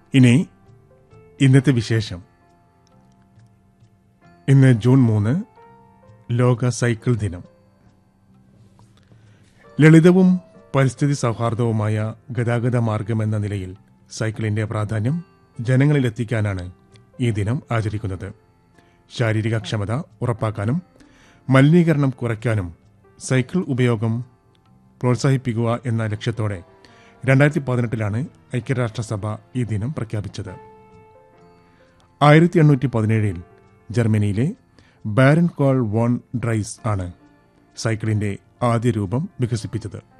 ഇനി ഇന്നത്തെ വിശേഷം ഇന്ന് ജൂൺ മൂന്ന് ലോക സൈക്കിൾ ദിനം ലളിതവും പരിസ്ഥിതി സൗഹാർദ്ദവുമായ ഗതാഗത മാർഗമെന്ന നിലയിൽ സൈക്കിളിന്റെ പ്രാധാന്യം ജനങ്ങളിലെത്തിക്കാനാണ് ഈ ദിനം ആചരിക്കുന്നത് ശാരീരിക ക്ഷമത ഉറപ്പാക്കാനും മലിനീകരണം കുറയ്ക്കാനും സൈക്കിൾ ഉപയോഗം പ്രോത്സാഹിപ്പിക്കുക എന്ന ലക്ഷ്യത്തോടെ രണ്ടായിരത്തി പതിനെട്ടിലാണ് ഐക്യരാഷ്ട്രസഭ ഈ ദിനം പ്രഖ്യാപിച്ചത് ആയിരത്തി എണ്ണൂറ്റി പതിനേഴിൽ ജർമ്മനിയിലെ ബാരൻ കോൾ വോൺ ഡ്രൈസ് ആണ് സൈക്കിളിന്റെ ആദ്യ രൂപം വികസിപ്പിച്ചത്